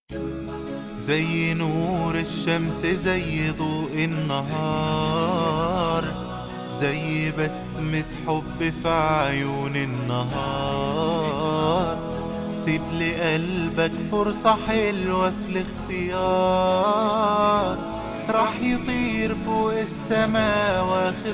زي نور الشمس زي ضوء النهار زي بسمة حب في عيون النهار سيب لقلبك فرصة حلوة في الاختيار راح يطير فوق السما واخد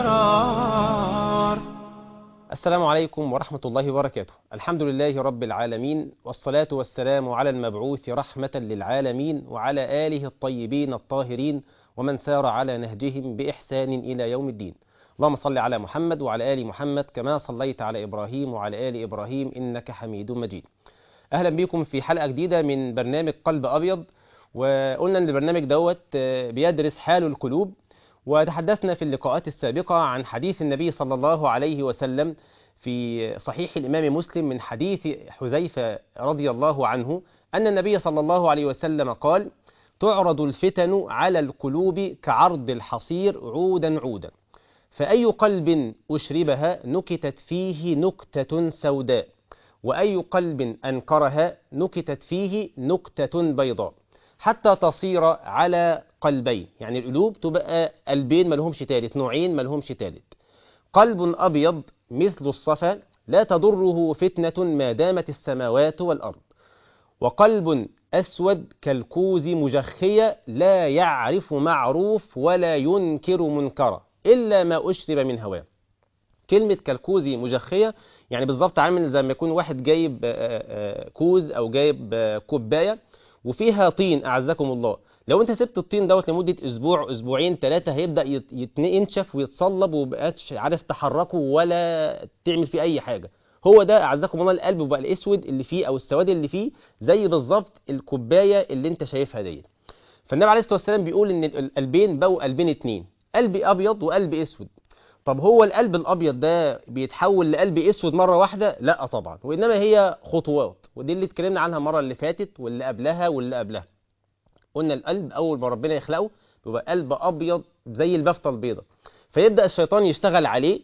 قرار السلام عليكم ورحمة الله وبركاته الحمد لله رب العالمين والصلاة والسلام على المبعوث رحمة للعالمين وعلى آله الطيبين الطاهرين ومن سار على نهجهم بإحسان إلى يوم الدين اللهم صل على محمد وعلى آل محمد كما صليت على إبراهيم وعلى آل إبراهيم إنك حميد مجيد أهلا بكم في حلقة جديدة من برنامج قلب أبيض وقلنا أن البرنامج دوت بيدرس حال القلوب وتحدثنا في اللقاءات السابقة عن حديث النبي صلى الله عليه وسلم في صحيح الإمام مسلم من حديث حذيفة رضي الله عنه أن النبي صلى الله عليه وسلم قال تعرض الفتن على القلوب كعرض الحصير عودا عودا فأي قلب أشربها نكتت فيه نكتة سوداء وأي قلب أنكرها نكتت فيه نكتة بيضاء حتى تصير على قلبين يعني القلوب تبقى قلبين ملهمش تالت نوعين ملهمش تالت قلب أبيض مثل الصفا لا تضره فتنة ما دامت السماوات والأرض وقلب أسود كالكوز مجخية لا يعرف معروف ولا ينكر منكرا إلا ما أشرب من هواه كلمة كالكوز مجخية يعني بالظبط عامل زي ما يكون واحد جايب كوز أو جايب كوباية وفيها طين أعزكم الله لو انت سبت الطين دوت لمدة اسبوع اسبوعين ثلاثة هيبدأ ينشف ويتصلب ومبقاش عارف تحركه ولا تعمل فيه اي حاجة هو ده اعزكم الله القلب وبقى الاسود اللي فيه او السواد اللي فيه زي بالظبط الكوباية اللي انت شايفها ديت فالنبي عليه الصلاة والسلام بيقول ان القلبين بقوا قلبين اتنين قلب ابيض وقلب اسود طب هو القلب الابيض ده بيتحول لقلب اسود مره واحده لا طبعا وانما هي خطوات ودي اللي اتكلمنا عنها المره اللي فاتت واللي قبلها واللي قبلها قلنا القلب اول ما ربنا يخلقه بيبقى قلب ابيض زي البفته البيضه فيبدا الشيطان يشتغل عليه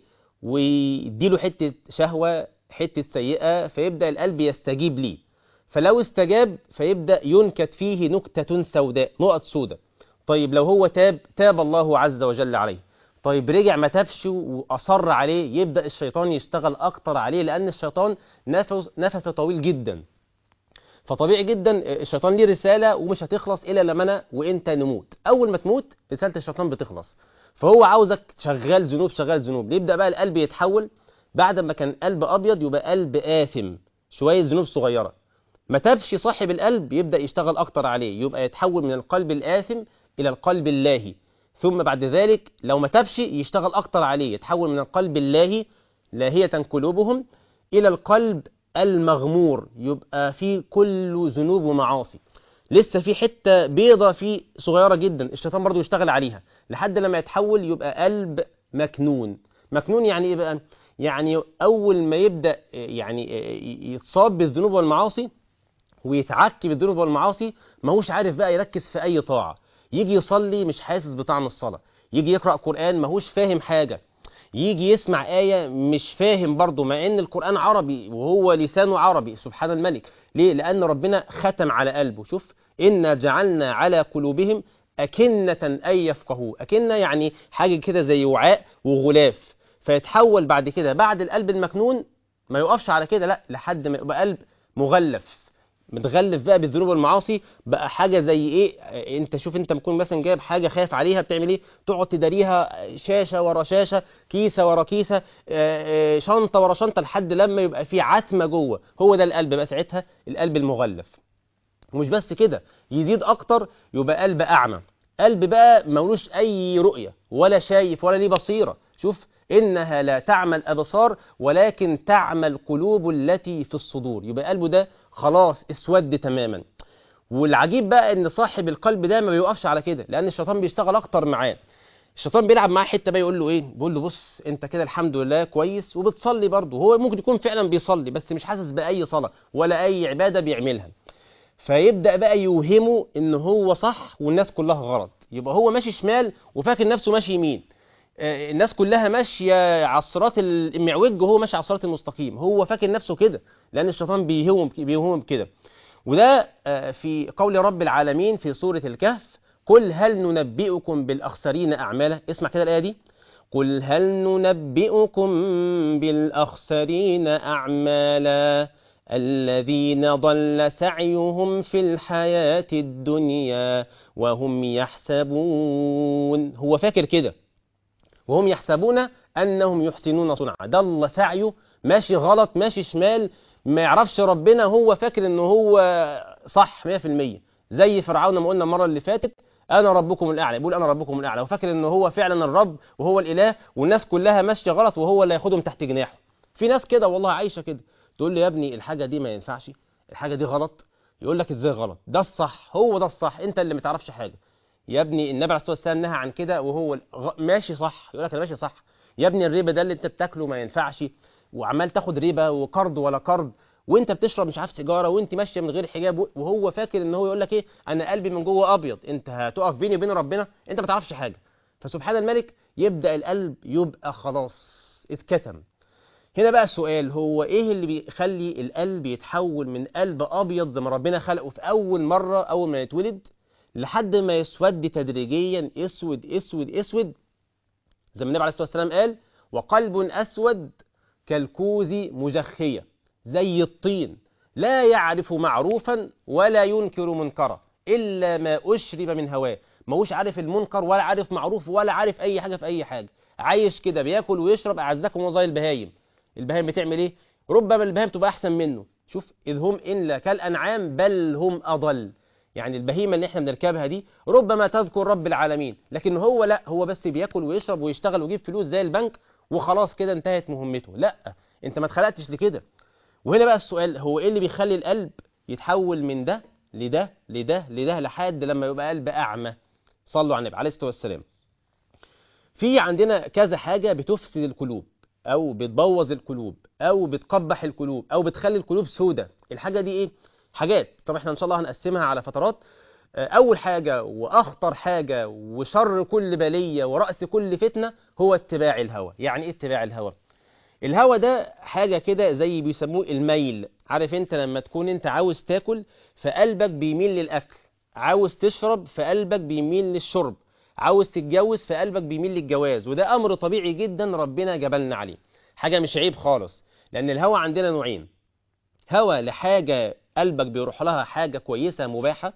ويديله حته شهوه حته سيئه فيبدا القلب يستجيب ليه فلو استجاب فيبدا ينكت فيه نكته سوداء نقط سوداء طيب لو هو تاب تاب الله عز وجل عليه طيب رجع ما تابش واصر عليه يبدا الشيطان يشتغل اكتر عليه لان الشيطان نفس نفسه طويل جدا فطبيعي جدا الشيطان ليه رساله ومش هتخلص الا لما انا وانت نموت اول ما تموت رساله الشيطان بتخلص فهو عاوزك شغال ذنوب شغال ذنوب يبدا بقى القلب يتحول بعد ما كان قلب ابيض يبقى قلب آثم شويه ذنوب صغيره ما تابش صاحب القلب يبدا يشتغل اكتر عليه يبقى يتحول من القلب الآثم الى القلب اللاهي ثم بعد ذلك لو ما تابش يشتغل أكتر عليه يتحول من القلب الله لاهية قلوبهم إلى القلب المغمور يبقى فيه كل ذنوب ومعاصي لسه في حتة بيضة فيه صغيرة جدا الشيطان برضو يشتغل عليها لحد لما يتحول يبقى قلب مكنون مكنون يعني إيه بقى يعني أول ما يبدأ يعني يتصاب بالذنوب والمعاصي ويتعكي بالذنوب والمعاصي ما هوش عارف بقى يركز في أي طاعة يجي يصلي مش حاسس بطعم الصلاة يجي يقرأ قرآن ماهوش فاهم حاجة يجي يسمع آية مش فاهم برضه مع ان القرآن عربي وهو لسانه عربي سبحان الملك ليه لأن ربنا ختم على قلبه شوف إنا جعلنا على قلوبهم أكنة أن يفقهوا أكنة يعني حاجة كده زي وعاء وغلاف فيتحول بعد كده بعد القلب المكنون ما يقفش على كده لا لحد ما يبقى قلب مغلف متغلف بقى بالذنوب والمعاصي بقى حاجه زي ايه انت شوف انت مكون مثلا جايب حاجه خايف عليها بتعمل ايه تقعد تداريها شاشه ورا شاشه كيسه ورا كيسه شنطه ورا شنطه لحد لما يبقى في عتمه جوه هو ده القلب بقى ساعتها القلب المغلف ومش بس كده يزيد اكتر يبقى قلب اعمى قلب بقى ملوش اي رؤيه ولا شايف ولا ليه بصيره شوف إنها لا تعمى الأبصار ولكن تعمى القلوب التي في الصدور يبقى قلبه ده خلاص اسود تماما والعجيب بقى ان صاحب القلب ده ما بيوقفش على كده لان الشيطان بيشتغل اكتر معاه الشيطان بيلعب معاه حته بقى يقول له ايه بيقول له بص انت كده الحمد لله كويس وبتصلي برضه هو ممكن يكون فعلا بيصلي بس مش حاسس باي صلاه ولا اي عباده بيعملها فيبدا بقى يوهمه ان هو صح والناس كلها غلط يبقى هو ماشي شمال وفاكر نفسه ماشي يمين آه، الناس كلها ماشيه على الصراط المعوج وهو ماشي على الصراط المستقيم هو فاكر نفسه كده لان الشيطان بيهوم بيهوم كده وده آه، في قول رب العالمين في سورة الكهف قل هل ننبئكم بالأخسرين أعمالا اسمع كده الآية دي قل هل ننبئكم بالأخسرين أعمالا الذين ضل سعيهم في الحياة الدنيا وهم يحسبون هو فاكر كده وهم يحسبون أنهم يحسنون صنعا ضل سعيه ماشي غلط ماشي شمال ما يعرفش ربنا هو فاكر ان هو صح 100% زي فرعون ما قلنا المره اللي فاتت انا ربكم الاعلى يقول انا ربكم الاعلى وفاكر ان هو فعلا الرب وهو الاله والناس كلها ماشيه غلط وهو اللي هياخدهم تحت جناحه في ناس كده والله عايشه كده تقول لي يا ابني الحاجه دي ما ينفعش الحاجه دي غلط يقول لك ازاي غلط ده الصح هو ده الصح انت اللي ما تعرفش حاجه يا ابني النبي عليه الصلاه والسلام نهى عن كده وهو غ- ماشي صح يقول لك انا ماشي صح يا ابني الربا ده اللي انت بتاكله ما ينفعش وعمال تاخد ربا وقرض ولا قرض وانت بتشرب مش عارف سيجاره وانت ماشيه من غير حجاب وهو فاكر ان هو يقول لك ايه انا قلبي من جوه ابيض انت هتقف بيني وبين ربنا انت ما تعرفش حاجه فسبحان الملك يبدا القلب يبقى خلاص اتكتم هنا بقى السؤال هو ايه اللي بيخلي القلب يتحول من قلب ابيض زي ما ربنا خلقه في اول مره اول ما يتولد لحد ما يسود تدريجيا اسود اسود اسود زي ما النبي عليه الصلاه والسلام قال وقلب اسود كالكوز مجخيه زي الطين لا يعرف معروفا ولا ينكر منكرا الا ما اشرب من هواه ماهوش عارف المنكر ولا عارف معروف ولا عارف اي حاجه في اي حاجه عايش كده بياكل ويشرب اعزكم الله زي البهايم البهايم بتعمل ايه ربما البهايم تبقى احسن منه شوف اذ هم الا كالانعام بل هم اضل يعني البهيمه اللي احنا بنركبها دي ربما تذكر رب العالمين لكن هو لا هو بس بياكل ويشرب ويشتغل ويجيب فلوس زي البنك وخلاص كده انتهت مهمته لا انت ما اتخلقتش لكده وهنا بقى السؤال هو ايه اللي بيخلي القلب يتحول من ده لده لده لده لحد لما يبقى قلب اعمى صلوا على النبي عليه الصلاه والسلام في عندنا كذا حاجه بتفسد القلوب او بتبوظ القلوب او بتقبح القلوب او بتخلي القلوب سودة الحاجه دي ايه حاجات طب احنا ان شاء الله هنقسمها على فترات آه، اول حاجه واخطر حاجه وشر كل بليه وراس كل فتنه هو اتباع الهوى يعني ايه اتباع الهوى الهوى ده حاجه كده زي بيسموه الميل عارف انت لما تكون انت عاوز تاكل فقلبك بيميل للاكل عاوز تشرب فقلبك بيميل للشرب عاوز تتجوز فقلبك بيميل للجواز وده امر طبيعي جدا ربنا جبلنا عليه حاجه مش عيب خالص لان الهوى عندنا نوعين هوى لحاجه قلبك بيروح لها حاجه كويسه مباحه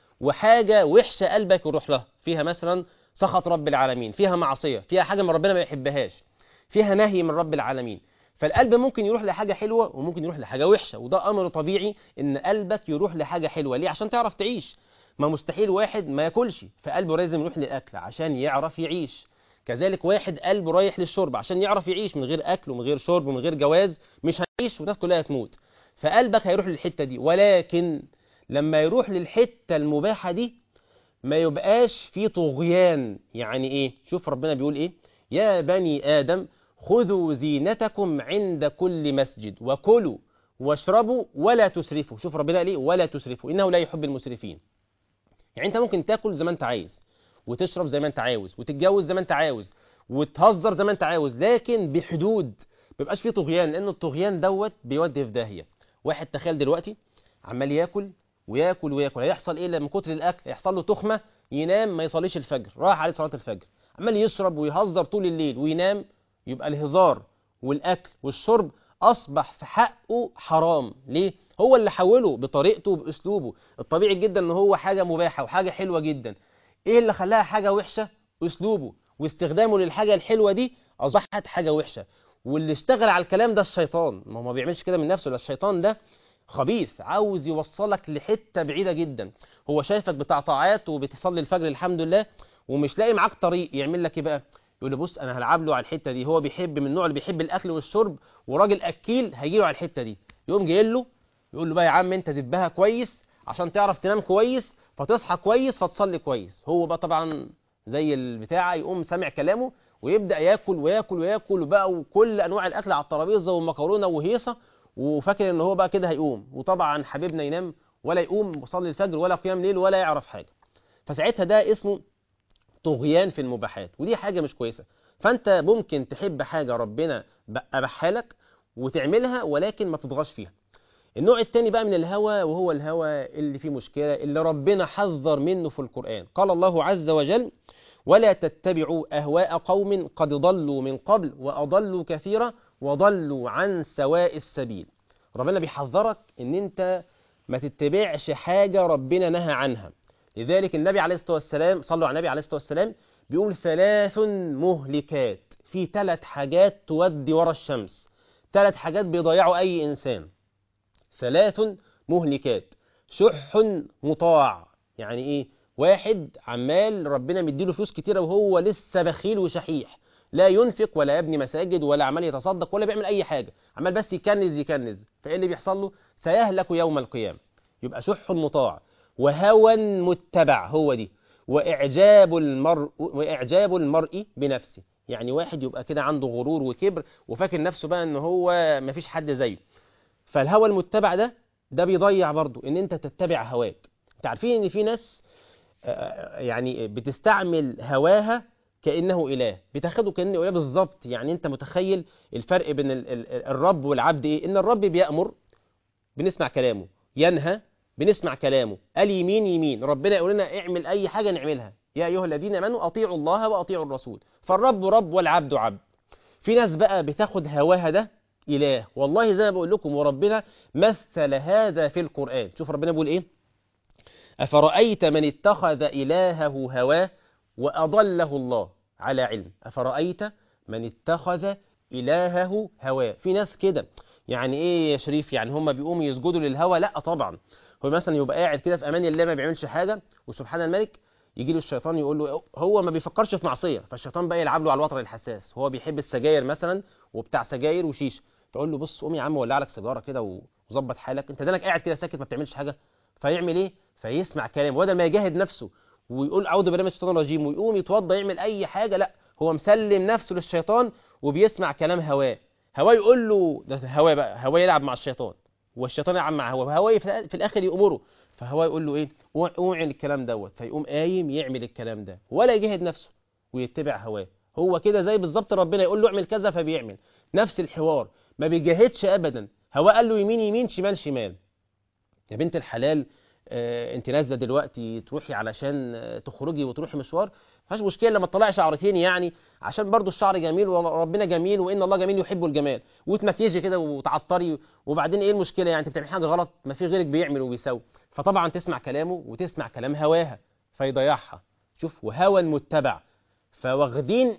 وحاجه وحشه قلبك يروح لها فيها مثلا سخط رب العالمين فيها معصيه فيها حاجه من ربنا ما يحبهاش فيها نهي من رب العالمين فالقلب ممكن يروح لحاجه حلوه وممكن يروح لحاجه وحشه وده امر طبيعي ان قلبك يروح لحاجه حلوه ليه عشان تعرف تعيش ما مستحيل واحد ما ياكلش فقلبه لازم يروح للاكل عشان يعرف يعيش كذلك واحد قلبه رايح للشرب عشان يعرف يعيش من غير اكل ومن غير شرب ومن غير جواز مش هيعيش والناس كلها هتموت فقلبك هيروح للحته دي ولكن لما يروح للحته المباحه دي ما يبقاش في طغيان يعني ايه شوف ربنا بيقول ايه يا بني ادم خذوا زينتكم عند كل مسجد وكلوا واشربوا ولا تسرفوا شوف ربنا قال ايه ولا تسرفوا انه لا يحب المسرفين يعني انت ممكن تاكل زي ما انت عايز وتشرب زي ما انت عاوز وتتجوز زي ما انت عاوز وتهزر زي ما انت عاوز لكن بحدود ما بيبقاش فيه طغيان لان الطغيان دوت بيودي في داهيه واحد تخيل دلوقتي عمال ياكل وياكل وياكل هيحصل ايه لما كتر الاكل هيحصل له تخمه ينام ما يصليش الفجر راح عليه صلاه الفجر عمال يشرب ويهزر طول الليل وينام يبقى الهزار والاكل والشرب اصبح في حقه حرام ليه هو اللي حوله بطريقته وباسلوبه الطبيعي جدا ان هو حاجه مباحه وحاجه حلوه جدا ايه اللي خلاها حاجه وحشه اسلوبه واستخدامه للحاجه الحلوه دي اصبحت حاجه وحشه واللي اشتغل على الكلام ده الشيطان ما هو ما بيعملش كده من نفسه لا الشيطان ده خبيث عاوز يوصلك لحته بعيده جدا هو شايفك بتاع طاعات وبتصلي الفجر الحمد لله ومش لاقي معاك طريق يعمل لك ايه بقى يقول له بص انا هلعب له على الحته دي هو بيحب من النوع اللي بيحب الاكل والشرب وراجل اكيل هيجي له على الحته دي يقوم جاي له يقول له بقى يا عم انت دبها كويس عشان تعرف تنام كويس فتصحى كويس فتصلي كويس هو بقى طبعا زي البتاع يقوم سامع كلامه ويبدا ياكل وياكل وياكل وبقى وكل انواع الاكل على الترابيزه والمكرونه وهيصه وفاكر ان هو بقى كده هيقوم وطبعا حبيبنا ينام ولا يقوم ويصلي الفجر ولا قيام ليل ولا يعرف حاجه فساعتها ده اسمه طغيان في المباحات ودي حاجه مش كويسه فانت ممكن تحب حاجه ربنا اباحها لك وتعملها ولكن ما تطغاش فيها النوع الثاني بقى من الهوى وهو الهوى اللي فيه مشكلة اللي ربنا حذر منه في القرآن قال الله عز وجل ولا تتبعوا أهواء قوم قد ضلوا من قبل وأضلوا كثيرا وضلوا عن سواء السبيل ربنا بيحذرك ان انت ما تتبعش حاجة ربنا نهى عنها لذلك النبي عليه الصلاة والسلام صلوا على النبي عليه الصلاة والسلام بيقول ثلاث مهلكات في ثلاث حاجات تودي ورا الشمس ثلاث حاجات بيضيعوا أي إنسان ثلاث مهلكات شح مطاع يعني إيه واحد عمال ربنا مديله فلوس كتيرة وهو لسه بخيل وشحيح لا ينفق ولا يبني مساجد ولا عمال يتصدق ولا بيعمل أي حاجة عمال بس يكنز يكنز فإيه اللي بيحصل له سيهلك يوم القيامة يبقى شح مطاع وهوى متبع هو دي وإعجاب المرء وإعجاب المرء بنفسه يعني واحد يبقى كده عنده غرور وكبر وفاكر نفسه بقى ان هو مفيش حد زيه فالهوى المتبع ده ده بيضيع برضه ان انت تتبع هواك انت عارفين ان في ناس آه، يعني بتستعمل هواها كانه اله بتاخده كانه اله بالظبط يعني انت متخيل الفرق بين ال- ال- الرب والعبد ايه ان الرب بيامر بنسمع كلامه ينهى بنسمع كلامه قال يمين يمين ربنا يقول لنا اعمل اي حاجه نعملها يا ايها الذين امنوا اطيعوا الله واطيعوا الرسول فالرب رب والعبد عبد في ناس بقى بتاخد هواها ده اله والله زي ما بقول لكم وربنا مثل هذا في القران شوف ربنا بيقول ايه افرايت من اتخذ الهه هواه واضله الله على علم افرايت من اتخذ الهه هواه في ناس كده يعني ايه يا شريف يعني هم بيقوموا يسجدوا للهوى لا طبعا هو مثلا يبقى قاعد كده في امان الله ما بيعملش حاجه وسبحان الملك يجي له الشيطان يقول له هو ما بيفكرش في معصيه فالشيطان بقى يلعب له على الوتر الحساس هو بيحب السجاير مثلا وبتاع سجاير وشيشه تقول له بص قوم يا عم ولع لك سيجاره كده وظبط حالك انت دانك قاعد كده ساكت ما بتعملش حاجه فيعمل ايه فيسمع كلام بدل ما يجاهد نفسه ويقول اعوذ بالله من الشيطان الرجيم ويقوم يتوضى يعمل اي حاجه لا هو مسلم نفسه للشيطان وبيسمع كلام هواه هواه يقول له ده هواه بقى هواه يلعب مع الشيطان والشيطان يلعب مع هواه هواه في في الاخر يامره فهو يقول له ايه قوم اعمل الكلام دوت فيقوم قايم يعمل الكلام ده ولا يجاهد نفسه ويتبع هواه هو كده زي بالظبط ربنا يقول له اعمل كذا فبيعمل نفس الحوار ما بيجاهدش ابدا هواه قال له يمين يمين شمال شمال يا بنت الحلال آه انت نازله دلوقتي تروحي علشان آه تخرجي وتروحي مشوار مفيش مشكله لما تطلعي شعرتين يعني عشان برضو الشعر جميل وربنا جميل وان الله جميل يحب الجمال وتمكيجي كده وتعطري وبعدين ايه المشكله يعني انت بتعمل حاجه غلط ما في غيرك بيعمل وبيسوي فطبعا تسمع كلامه وتسمع كلام هواها فيضيعها شوف وهوى متبع فواخدين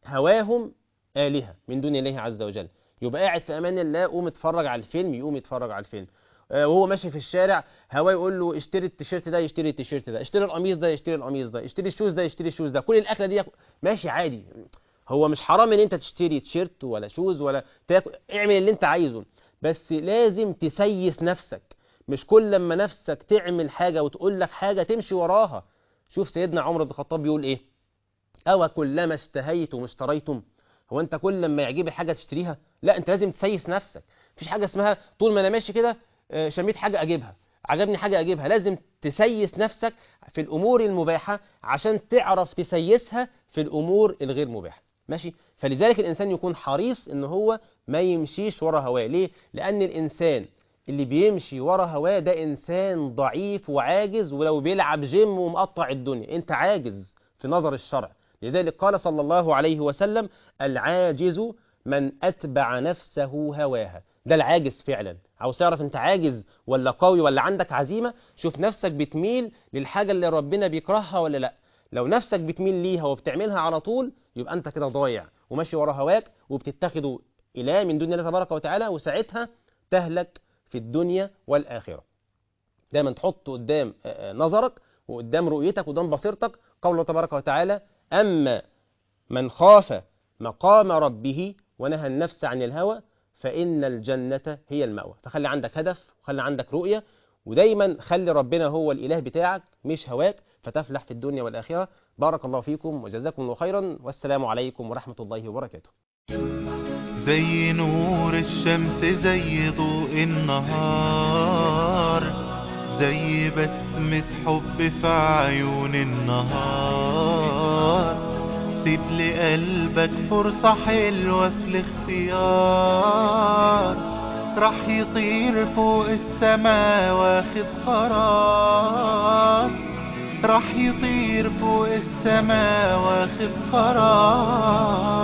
هواهم آلهة من دون الله عز وجل يبقى قاعد في امان الله قوم اتفرج على الفيلم يقوم يتفرج على الفيلم وهو ماشي في الشارع هواه يقول له اشتري التيشيرت ده يشتري التيشيرت ده اشتري القميص ده يشتري القميص ده اشتري الشوز ده يشتري الشوز ده كل الاكله دي ماشي عادي هو مش حرام ان انت تشتري تيشيرت ولا شوز ولا تاكل اعمل اللي انت عايزه بس لازم تسيس نفسك مش كل لما نفسك تعمل حاجه وتقول لك حاجه تمشي وراها شوف سيدنا عمر بن الخطاب بيقول ايه او كلما اشتهيتم اشتريتم هو انت كل لما يعجبك حاجه تشتريها لا انت لازم تسيس نفسك مفيش حاجه اسمها طول ما انا ماشي كده شميت حاجة أجيبها عجبني حاجة أجيبها لازم تسيس نفسك في الأمور المباحة عشان تعرف تسيسها في الأمور الغير مباحة ماشي فلذلك الإنسان يكون حريص إن هو ما يمشيش ورا هواه ليه؟ لأن الإنسان اللي بيمشي ورا هواه ده إنسان ضعيف وعاجز ولو بيلعب جيم ومقطع الدنيا أنت عاجز في نظر الشرع لذلك قال صلى الله عليه وسلم العاجز من أتبع نفسه هواها ده العاجز فعلا عاوز تعرف انت عاجز ولا قوي ولا عندك عزيمة شوف نفسك بتميل للحاجة اللي ربنا بيكرهها ولا لا لو نفسك بتميل ليها وبتعملها على طول يبقى انت كده ضايع وماشي ورا هواك وبتتخذه إله من دون الله تبارك وتعالى وساعتها تهلك في الدنيا والآخرة دايما تحط قدام نظرك وقدام رؤيتك وقدام بصيرتك قول الله تبارك وتعالى أما من خاف مقام ربه ونهى النفس عن الهوى فإن الجنة هي المأوى فخلي عندك هدف وخلي عندك رؤية ودايما خلي ربنا هو الإله بتاعك مش هواك فتفلح في الدنيا والآخرة بارك الله فيكم وجزاكم الله خيرا والسلام عليكم ورحمة الله وبركاته زي نور الشمس زي ضوء النهار زي بسمة حب في عيون النهار سيب لقلبك فرصة حلوة في الاختيار راح يطير فوق السما واخد قرار راح يطير فوق السما واخد قرار